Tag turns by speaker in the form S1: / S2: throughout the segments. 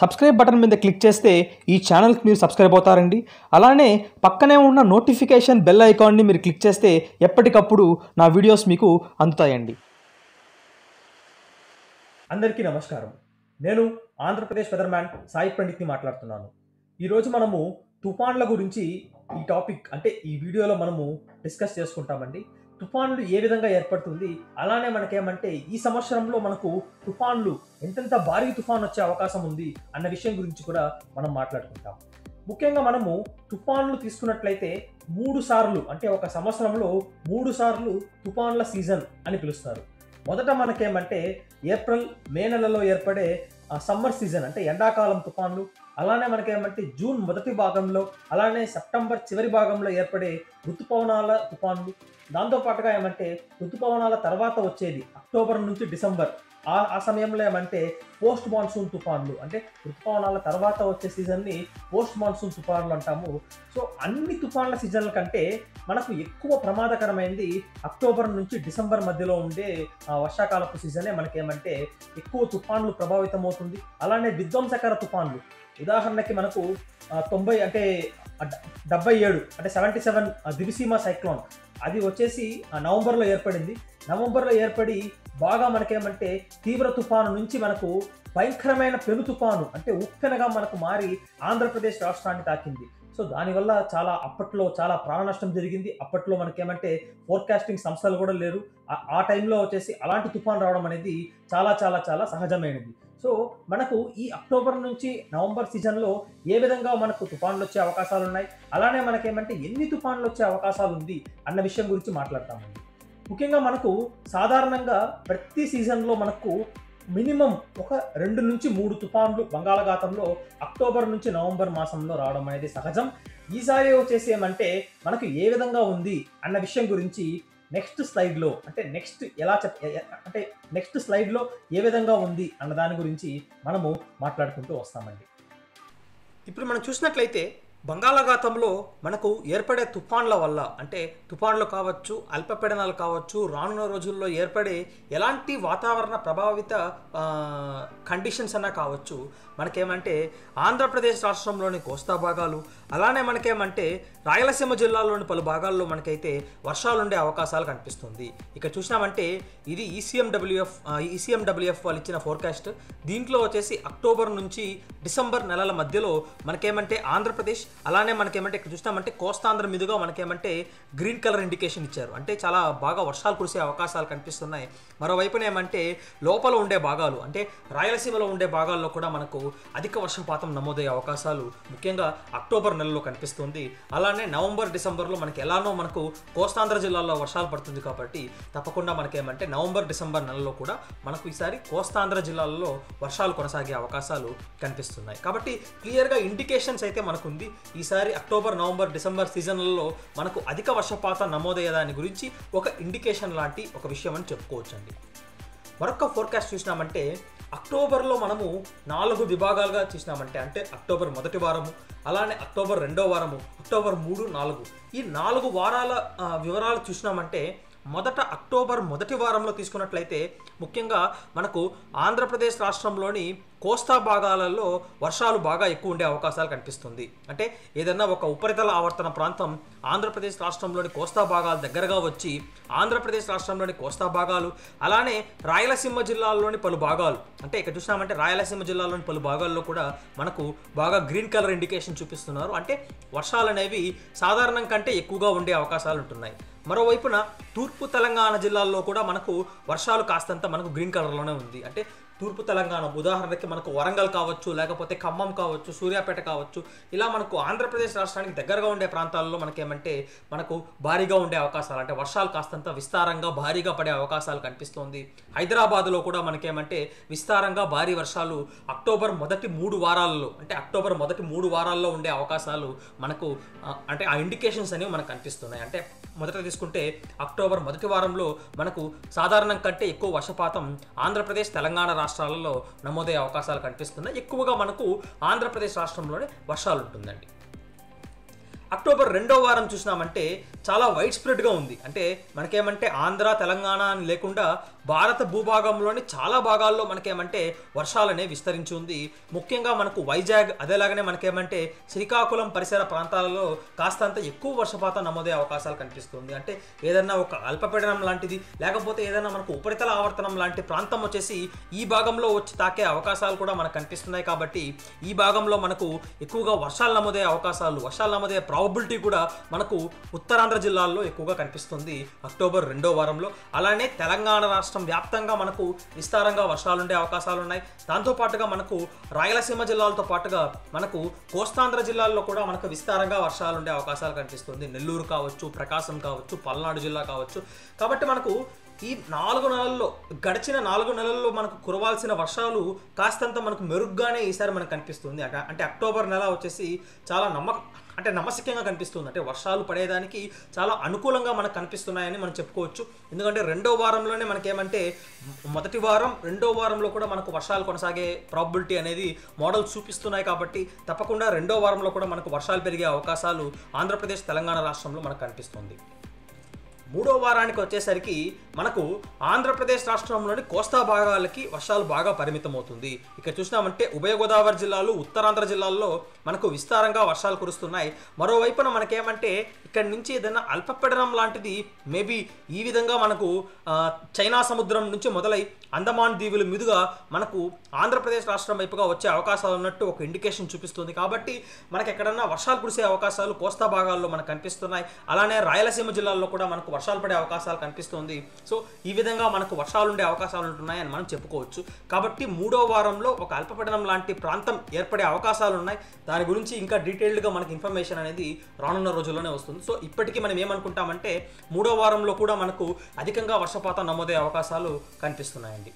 S1: subscribe button మీద click చేస్తే ఈ ఛానల్కి మీరు సబ్స్క్రైబ్ అవుతారండి అలానే పక్కనే ఉన్న నోటిఫికేషన్ బెల్ ఐకాన్ని మీరు క్లిక్ చేస్తే ఎప్పటికప్పుడు నా వీడియోస్ మీకు అందుతాయండి అందరికీ నమస్కారం నేను ఆంధ్రప్రదేశ్ వెదర్మ్యాన్ సాయి పండిత్ని మాట్లాడుతున్నాను ఈరోజు మనము తుఫాన్ల గురించి ఈ టాపిక్ అంటే ఈ వీడియోలో మనము డిస్కస్ చేసుకుంటామండి తుఫాన్లు ఏ విధంగా ఏర్పడుతుంది అలానే మనకేమంటే ఈ సంవత్సరంలో మనకు తుఫాన్లు ఎంతెంత భారీ తుఫాన్ వచ్చే అవకాశం ఉంది అన్న విషయం గురించి కూడా మనం మాట్లాడుకుంటాం ముఖ్యంగా మనము తుఫాన్లు తీసుకున్నట్లయితే మూడు సార్లు అంటే ఒక సంవత్సరంలో మూడు సార్లు తుఫాన్ల సీజన్ అని పిలుస్తారు మొదట మనకేమంటే ఏప్రిల్ మే నెలలో ఏర్పడే సమ్మర్ సీజన్ అంటే ఎండాకాలం తుఫాన్లు అలానే మనకేమంటే జూన్ మొదటి భాగంలో అలానే సెప్టెంబర్ చివరి భాగంలో ఏర్పడే ఋతుపవనాల తుఫాన్లు దాంతోపాటుగా ఏమంటే ఋతుపవనాల తర్వాత వచ్చేది అక్టోబర్ నుంచి డిసెంబర్ ఆ ఆ సమయంలో ఏమంటే పోస్ట్ మాన్సూన్ తుఫాన్లు అంటే ఋతుపవనాల తర్వాత వచ్చే సీజన్ని పోస్ట్ మాన్సూన్ తుఫాన్లు అంటాము సో అన్ని తుఫాన్ల సీజన్ల కంటే మనకు ఎక్కువ ప్రమాదకరమైనది అక్టోబర్ నుంచి డిసెంబర్ మధ్యలో ఉండే ఆ వర్షాకాలపు సీజనే మనకేమంటే ఎక్కువ తుఫాన్లు ప్రభావితం అవుతుంది అలానే విధ్వంసకర తుఫాన్లు ఉదాహరణకి మనకు ఆ, తొంభై అంటే ఆ, డ- డెబ్బై ఏడు అంటే సెవెంటీ సెవెన్ దివిసీమ సైక్లోన్ అది వచ్చేసి ఆ, నవంబర్లో ఏర్పడింది నవంబర్లో ఏర్పడి బాగా మనకేమంటే తీవ్ర తుఫాను నుంచి మనకు భయంకరమైన పెను తుఫాను అంటే ఉప్పెనగా మనకు మారి ఆంధ్రప్రదేశ్ రాష్ట్రాన్ని తాకింది సో దానివల్ల చాలా అప్పట్లో చాలా ప్రాణ నష్టం జరిగింది అప్పట్లో మనకేమంటే ఫోర్కాస్టింగ్ సంస్థలు కూడా లేరు ఆ- ఆ టైంలో వచ్చేసి అలాంటి తుఫాన్ రావడం అనేది చాలా చాలా చాలా సహజమైనది సో మనకు ఈ అక్టోబర్ నుంచి నవంబర్ సీజన్లో ఏ విధంగా మనకు తుఫాన్లు వచ్చే అవకాశాలు ఉన్నాయి అలానే మనకేమంటే ఎన్ని తుఫాన్లు వచ్చే అవకాశాలు ఉంది అన్న విషయం గురించి మాట్లాడతామండి ముఖ్యంగా మనకు సాధారణంగా ప్రతి సీజన్లో మనకు మినిమం ఒక రెండు నుంచి మూడు తుఫాన్లు బంగాళాఖాతంలో అక్టోబర్ నుంచి నవంబర్ మాసంలో రావడం అనేది సహజం ఈసారి వచ్చేసి ఏమంటే మనకు ఏ విధంగా ఉంది అన్న విషయం గురించి నెక్స్ట్ స్లైడ్లో అంటే నెక్స్ట్ ఎలా చెప్ ఎ- ఎ- అంటే నెక్స్ట్ స్లైడ్లో ఏ విధంగా ఉంది అన్న దాని గురించి మనము మాట్లాడుకుంటూ వస్తామండి ఇప్పుడు మనం చూసినట్లయితే బంగాళాఖాతంలో మనకు ఏర్పడే తుఫాన్ల వల్ల అంటే తుఫాన్లు కావచ్చు అల్పపీడనాలు కావచ్చు రానున్న రోజుల్లో ఏర్పడే ఎలాంటి వాతావరణ ప్రభావిత కండిషన్స్ అన్నా కావచ్చు మనకేమంటే ఆంధ్రప్రదేశ్ రాష్ట్రంలోని కోస్తా భాగాలు అలానే మనకేమంటే రాయలసీమ జిల్లాలోని పలు భాగాల్లో మనకైతే వర్షాలు ఉండే అవకాశాలు కనిపిస్తుంది ఇక్కడ చూసినామంటే ఇది ఈసీఎండబ్ల్యూఎఫ్ ఈసీఎండబ్ల్యూఎఫ్ వాళ్ళు ఇచ్చిన ఫోర్కాస్ట్ దీంట్లో వచ్చేసి అక్టోబర్ నుంచి డిసెంబర్ నెలల మధ్యలో మనకేమంటే ఆంధ్రప్రదేశ్ అలానే మనకేమంటే ఇక్కడ చూసినామంటే కోస్తాంధ్ర మీదుగా మనకేమంటే గ్రీన్ కలర్ ఇండికేషన్ ఇచ్చారు అంటే చాలా బాగా వర్షాలు కురిసే అవకాశాలు కనిపిస్తున్నాయి మరోవైపున ఏమంటే లోపల ఉండే భాగాలు అంటే రాయలసీమలో ఉండే భాగాల్లో కూడా మనకు అధిక వర్షపాతం నమోదయ్యే అవకాశాలు ముఖ్యంగా అక్టోబర్ నెలలో కనిపిస్తుంది అలానే నవంబర్ డిసెంబర్లో మనకి ఎలానో మనకు కోస్తాంధ్ర జిల్లాలో వర్షాలు పడుతుంది కాబట్టి తప్పకుండా మనకేమంటే నవంబర్ డిసెంబర్ నెలలో కూడా మనకు ఈసారి కోస్తాంధ్ర జిల్లాల్లో వర్షాలు కొనసాగే అవకాశాలు కనిపిస్తున్నాయి కాబట్టి క్లియర్గా ఇండికేషన్స్ అయితే మనకుంది ఈసారి అక్టోబర్ నవంబర్ డిసెంబర్ సీజన్లలో మనకు అధిక వర్షపాతం నమోదయ్యే దాని గురించి ఒక ఇండికేషన్ లాంటి ఒక విషయం అని చెప్పుకోవచ్చండి మరొక ఫోర్కాస్ట్ చూసినామంటే అక్టోబర్లో మనము నాలుగు విభాగాలుగా చూసినామంటే అంటే అక్టోబర్ మొదటి వారము అలానే అక్టోబర్ రెండో వారము అక్టోబర్ మూడు నాలుగు ఈ నాలుగు వారాల ఆ, వివరాలు చూసినామంటే మొదట అక్టోబర్ మొదటి వారంలో తీసుకున్నట్లయితే ముఖ్యంగా మనకు ఆంధ్రప్రదేశ్ రాష్ట్రంలోని కోస్తా భాగాలలో వర్షాలు బాగా ఎక్కువ ఉండే అవకాశాలు కనిపిస్తుంది అంటే ఏదన్నా ఒక ఉపరితల ఆవర్తన ప్రాంతం ఆంధ్రప్రదేశ్ రాష్ట్రంలోని కోస్తా భాగాల దగ్గరగా వచ్చి ఆంధ్రప్రదేశ్ రాష్ట్రంలోని కోస్తా భాగాలు అలానే రాయలసీమ జిల్లాలోని పలు భాగాలు అంటే ఇక్కడ చూసినామంటే రాయలసీమ జిల్లాలోని పలు భాగాల్లో కూడా మనకు బాగా గ్రీన్ కలర్ ఇండికేషన్ చూపిస్తున్నారు అంటే వర్షాలు అనేవి సాధారణం కంటే ఎక్కువగా ఉండే అవకాశాలు ఉంటున్నాయి మరోవైపున తూర్పు తెలంగాణ జిల్లాల్లో కూడా మనకు వర్షాలు కాస్తంత మనకు గ్రీన్ కలర్లోనే ఉంది అంటే తూర్పు తెలంగాణ ఉదాహరణకి మనకు వరంగల్ కావచ్చు లేకపోతే ఖమ్మం కావచ్చు సూర్యాపేట కావచ్చు ఇలా మనకు ఆంధ్రప్రదేశ్ రాష్ట్రానికి దగ్గరగా ఉండే ప్రాంతాల్లో మనకేమంటే మనకు భారీగా ఉండే అవకాశాలు అంటే వర్షాలు కాస్తంత విస్తారంగా భారీగా పడే అవకాశాలు కనిపిస్తోంది హైదరాబాద్లో కూడా మనకేమంటే విస్తారంగా భారీ వర్షాలు అక్టోబర్ మొదటి మూడు వారాల్లో అంటే అక్టోబర్ మొదటి మూడు వారాల్లో ఉండే అవకాశాలు మనకు ఆ, అంటే ఆ ఇండికేషన్స్ అనేవి మనకు కనిపిస్తున్నాయి అంటే మొదట తీసుకుంటే అక్టోబర్ మొదటి వారంలో మనకు సాధారణం కంటే ఎక్కువ వర్షపాతం ఆంధ్రప్రదేశ్ తెలంగాణ రాష్ట్రాలలో నమోదయ్యే అవకాశాలు కనిపిస్తున్నాయి ఎక్కువగా మనకు ఆంధ్రప్రదేశ్ రాష్ట్రంలోనే వర్షాలు ఉంటుందండి అక్టోబర్ రెండో వారం చూసినామంటే చాలా వైడ్ స్ప్రెడ్గా ఉంది అంటే మనకేమంటే ఆంధ్ర తెలంగాణ అని లేకుండా భారత భూభాగంలోని చాలా భాగాల్లో మనకేమంటే వర్షాలనే విస్తరించి ఉంది ముఖ్యంగా మనకు వైజాగ్ అదేలాగానే మనకేమంటే శ్రీకాకుళం పరిసర ప్రాంతాలలో కాస్తంత ఎక్కువ వర్షపాతం నమోదయ్యే అవకాశాలు కనిపిస్తుంది అంటే ఏదన్నా ఒక అల్పపీడనం లాంటిది లేకపోతే ఏదైనా మనకు ఉపరితల ఆవర్తనం లాంటి ప్రాంతం వచ్చేసి ఈ భాగంలో వచ్చి తాకే అవకాశాలు కూడా మనకు కనిపిస్తున్నాయి కాబట్టి ఈ భాగంలో మనకు ఎక్కువగా వర్షాలు నమోదయ్యే అవకాశాలు వర్షాలు నమోదయ్యే ప్రాబబిలిటీ కూడా మనకు ఉత్తరాంధ్ర జిల్లాల్లో ఎక్కువగా కనిపిస్తుంది అక్టోబర్ రెండో వారంలో అలానే తెలంగాణ రాష్ట్రం వ్యాప్తంగా మనకు విస్తారంగా వర్షాలు ఉండే అవకాశాలు ఉన్నాయి దాంతోపాటుగా మనకు రాయలసీమ జిల్లాలతో పాటుగా మనకు కోస్తాంధ్ర జిల్లాల్లో కూడా మనకు విస్తారంగా వర్షాలు ఉండే అవకాశాలు కనిపిస్తుంది నెల్లూరు కావచ్చు ప్రకాశం కావచ్చు పల్నాడు జిల్లా కావచ్చు కాబట్టి మనకు ఈ నాలుగు నెలల్లో గడిచిన నాలుగు నెలల్లో మనకు కురవాల్సిన వర్షాలు కాస్తంత మనకు మెరుగ్గానే ఈసారి మనకు కనిపిస్తుంది అట- అంటే అక్టోబర్ నెల వచ్చేసి చాలా నమ్మక అంటే నమ్మశక్యంగా కనిపిస్తుంది అంటే వర్షాలు పడేదానికి చాలా అనుకూలంగా మనకు కనిపిస్తున్నాయని మనం చెప్పుకోవచ్చు ఎందుకంటే రెండో వారంలోనే మనకేమంటే మొదటి వారం రెండో వారంలో కూడా మనకు వర్షాలు కొనసాగే ప్రాబిలిటీ అనేది మోడల్ చూపిస్తున్నాయి కాబట్టి తప్పకుండా రెండో వారంలో కూడా మనకు వర్షాలు పెరిగే అవకాశాలు ఆంధ్రప్రదేశ్ తెలంగాణ రాష్ట్రంలో మనకు కనిపిస్తుంది మూడో వారానికి వచ్చేసరికి మనకు ఆంధ్రప్రదేశ్ రాష్ట్రంలోని కోస్తా భాగాలకి వర్షాలు బాగా పరిమితమవుతుంది ఇక్కడ చూసినామంటే ఉభయ గోదావరి జిల్లాలు ఉత్తరాంధ్ర జిల్లాల్లో మనకు విస్తారంగా వర్షాలు కురుస్తున్నాయి మరోవైపున మనకేమంటే ఇక్కడ నుంచి ఏదైనా అల్పపీడనం లాంటిది మేబీ ఈ విధంగా మనకు ఆ, చైనా సముద్రం నుంచి మొదలై అండమాన్ దీవుల మీదుగా మనకు ఆంధ్రప్రదేశ్ రాష్ట్రం వైపుగా వచ్చే అవకాశాలు ఉన్నట్టు ఒక ఇండికేషన్ చూపిస్తుంది కాబట్టి మనకి ఎక్కడన్నా వర్షాలు కురిసే అవకాశాలు కోస్తా భాగాల్లో మనకు కనిపిస్తున్నాయి అలానే రాయలసీమ జిల్లాల్లో కూడా మనకు వర్షాలు పడే అవకాశాలు కనిపిస్తుంది సో ఈ విధంగా మనకు వర్షాలు ఉండే అవకాశాలు ఉంటున్నాయి అని మనం చెప్పుకోవచ్చు కాబట్టి మూడో వారంలో ఒక అల్పపీడనం లాంటి ప్రాంతం ఏర్పడే అవకాశాలు ఉన్నాయి దాని గురించి ఇంకా డీటెయిల్డ్గా మనకి ఇన్ఫర్మేషన్ అనేది రానున్న రోజుల్లోనే వస్తుంది సో ఇప్పటికీ మనం ఏమనుకుంటామంటే మూడో వారంలో కూడా మనకు అధికంగా వర్షపాతం నమోదయ్యే అవకాశాలు కనిపిస్తున్నాయండి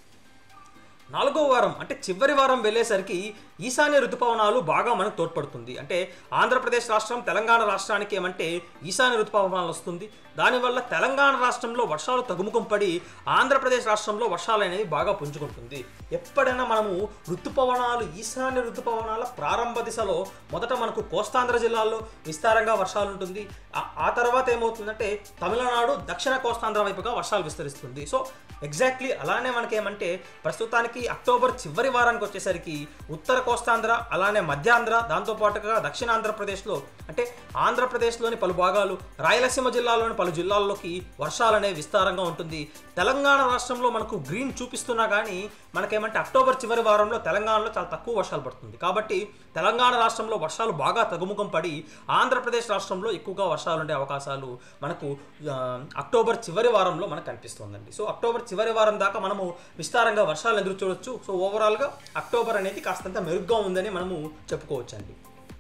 S1: నాలుగో వారం అంటే చివరి వారం వెళ్ళేసరికి ఈశాన్య ఋతుపవనాలు బాగా మనకు తోడ్పడుతుంది అంటే ఆంధ్రప్రదేశ్ రాష్ట్రం తెలంగాణ రాష్ట్రానికి ఏమంటే ఈశాన్య ఋతుపవనాలు వస్తుంది దానివల్ల తెలంగాణ రాష్ట్రంలో వర్షాలు తగ్గుముఖం పడి ఆంధ్రప్రదేశ్ రాష్ట్రంలో వర్షాలు అనేది బాగా పుంజుకుంటుంది ఎప్పుడైనా మనము ఋతుపవనాలు ఈశాన్య ఋతుపవనాల ప్రారంభ దిశలో మొదట మనకు కోస్తాంధ్ర జిల్లాల్లో విస్తారంగా వర్షాలు ఉంటుంది ఆ- ఆ తర్వాత ఏమవుతుందంటే తమిళనాడు దక్షిణ కోస్తాంధ్ర వైపుగా వర్షాలు విస్తరిస్తుంది సో ఎగ్జాక్ట్లీ అలానే మనకేమంటే ప్రస్తుతానికి అక్టోబర్ చివరి వారానికి వచ్చేసరికి ఉత్తర కోస్తాంధ్ర అలానే మధ్యాంధ్ర దాంతోపాటుగా దక్షిణాంధ్రప్రదేశ్లో అంటే ఆంధ్రప్రదేశ్లోని పలు భాగాలు రాయలసీమ జిల్లాలోని పలు జిల్లాల్లోకి వర్షాలు అనేవి విస్తారంగా ఉంటుంది తెలంగాణ రాష్ట్రంలో మనకు గ్రీన్ చూపిస్తున్నా కానీ మనకేమంటే అక్టోబర్ చివరి వారంలో తెలంగాణలో చాలా తక్కువ వర్షాలు పడుతుంది కాబట్టి తెలంగాణ రాష్ట్రంలో వర్షాలు బాగా తగ్గుముఖం పడి ఆంధ్రప్రదేశ్ రాష్ట్రంలో ఎక్కువగా వర్షాలు ఉండే అవకాశాలు మనకు ఆ, అక్టోబర్ చివరి వారంలో మనకు కనిపిస్తుందండి సో అక్టోబర్ చివరి వారం దాకా మనము విస్తారంగా వర్షాలు ఎదురు చూడొచ్చు సో ఓవరాల్గా అక్టోబర్ అనేది కాస్తంత మెరుగ్గా ఉందని మనము చెప్పుకోవచ్చండి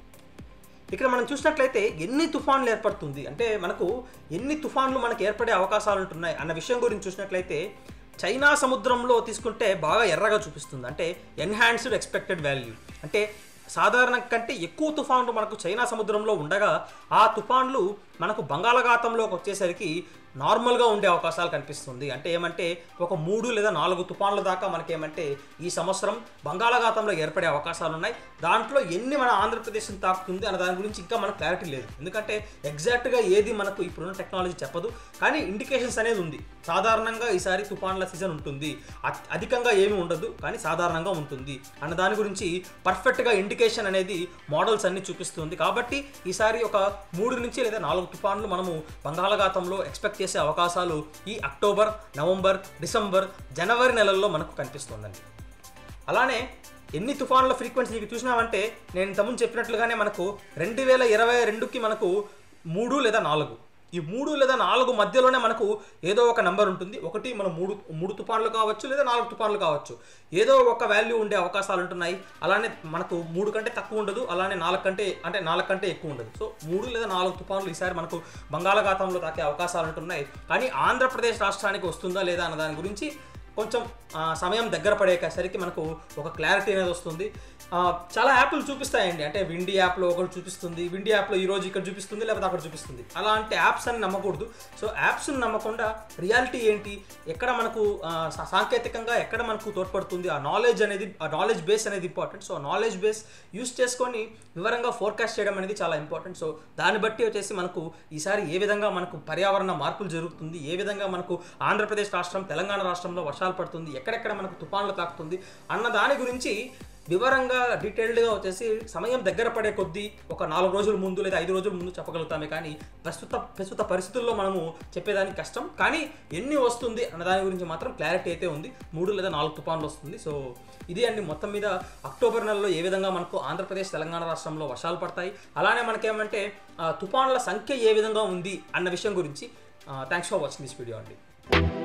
S1: ఇక్కడ మనం చూసినట్లయితే ఎన్ని తుఫాన్లు ఏర్పడుతుంది అంటే మనకు ఎన్ని తుఫాన్లు మనకు ఏర్పడే అవకాశాలు ఉంటున్నాయి అన్న విషయం గురించి చూసినట్లయితే చైనా సముద్రంలో తీసుకుంటే బాగా ఎర్రగా చూపిస్తుంది అంటే ఎన్హాన్స్డ్ ఎక్స్పెక్టెడ్ వాల్యూ అంటే సాధారణ కంటే ఎక్కువ తుఫాన్లు మనకు చైనా సముద్రంలో ఉండగా ఆ తుఫాన్లు మనకు బంగాళాఖాతంలోకి వచ్చేసరికి నార్మల్గా ఉండే అవకాశాలు కనిపిస్తుంది అంటే ఏమంటే ఒక మూడు లేదా నాలుగు తుఫాన్ల దాకా మనకేమంటే ఈ సంవత్సరం బంగాళాఖాతంలో ఏర్పడే అవకాశాలు ఉన్నాయి దాంట్లో ఎన్ని మన ఆంధ్రప్రదేశ్ని తాకుతుంది అన్న దాని గురించి ఇంకా మనకు క్లారిటీ లేదు ఎందుకంటే ఎగ్జాక్ట్గా ఏది మనకు ఇప్పుడున్న టెక్నాలజీ చెప్పదు కానీ ఇండికేషన్స్ అనేది ఉంది సాధారణంగా ఈసారి తుఫాన్ల సీజన్ ఉంటుంది అ- అధికంగా ఏమీ ఉండదు కానీ సాధారణంగా ఉంటుంది అన్న దాని గురించి పర్ఫెక్ట్గా ఇండికేషన్ అనేది మోడల్స్ అన్ని చూపిస్తుంది కాబట్టి ఈసారి ఒక మూడు నుంచి లేదా నాలుగు తుఫాన్లు మనము బంగాళాఖాతంలో ఎక్స్పెక్ట్ చేసే అవకాశాలు ఈ అక్టోబర్ నవంబర్ డిసెంబర్ జనవరి నెలల్లో మనకు కనిపిస్తుందండి అలానే ఎన్ని తుఫాన్ల ఫ్రీక్వెన్సీ నీకు చూసినామంటే నేను ఇంతకుముందు చెప్పినట్లుగానే మనకు రెండు వేల ఇరవై రెండుకి మనకు మూడు లేదా నాలుగు ఈ మూడు లేదా నాలుగు మధ్యలోనే మనకు ఏదో ఒక నెంబర్ ఉంటుంది ఒకటి మనం మూడు మూడు తుఫాన్లు కావచ్చు లేదా నాలుగు తుఫాన్లు కావచ్చు ఏదో ఒక వాల్యూ ఉండే అవకాశాలు ఉంటున్నాయి అలానే మనకు మూడు కంటే తక్కువ ఉండదు అలానే నాలుగు కంటే అంటే నాలుగు కంటే ఎక్కువ ఉండదు సో మూడు లేదా నాలుగు తుఫాన్లు ఈసారి మనకు బంగాళాఖాతంలో తాకే అవకాశాలు ఉంటున్నాయి కానీ ఆంధ్రప్రదేశ్ రాష్ట్రానికి వస్తుందా లేదా అన్న దాని గురించి కొంచెం ఆ, సమయం దగ్గర పడేసరికి మనకు ఒక క్లారిటీ అనేది వస్తుంది ఆ, చాలా యాప్లు చూపిస్తాయండి అంటే విండీ యాప్లో ఒకటి చూపిస్తుంది విండీ యాప్లో ఈ రోజు ఇక్కడ చూపిస్తుంది లేకపోతే అక్కడ చూపిస్తుంది అలాంటి యాప్స్ అని నమ్మకూడదు సో యాప్స్ని నమ్మకుండా రియాలిటీ ఏంటి ఎక్కడ మనకు ఆ, సా- సాంకేతికంగా ఎక్కడ మనకు తోడ్పడుతుంది ఆ నాలెడ్జ్ అనేది ఆ నాలెడ్జ్ బేస్ అనేది important so knowledge base use చేసుకొని వివరంగా ఫోర్కాస్ట్ చేయడం అనేది చాలా ఇంపార్టెంట్ సో దాన్ని బట్టి వచ్చేసి మనకు ఈసారి ఏ విధంగా మనకు పర్యావరణ మార్పులు జరుగుతుంది ఏ విధంగా మనకు ఆంధ్రప్రదేశ్ రాష్ట్రం తెలంగాణ రాష్ట్రంలో వర్షాలు పడుతుంది ఎక్కడెక్కడ మనకు తుఫాన్లు తాకుతుంది అన్న దాని గురించి వివరంగా డీటెయిల్డ్గా వచ్చేసి సమయం దగ్గర పడే కొద్దీ ఒక నాలుగు రోజుల ముందు లేదా ఐదు రోజుల ముందు చెప్పగలుగుతామే కానీ ప్రస్తుత ప్రస్తుత పరిస్థితుల్లో మనము చెప్పేదానికి కష్టం కానీ ఎన్ని వస్తుంది అన్న దాని గురించి మాత్రం క్లారిటీ అయితే ఉంది మూడు లేదా నాలుగు తుఫాన్లు వస్తుంది సో ఇది అండి మొత్తం మీద అక్టోబర్ నెలలో ఏ విధంగా మనకు ఆంధ్రప్రదేశ్ తెలంగాణ రాష్ట్రంలో వర్షాలు పడతాయి అలానే మనకేమంటే ఆ, తుఫాన్ల సంఖ్య ఏ విధంగా ఉంది అన్న విషయం గురించి thanks for watching this video అండి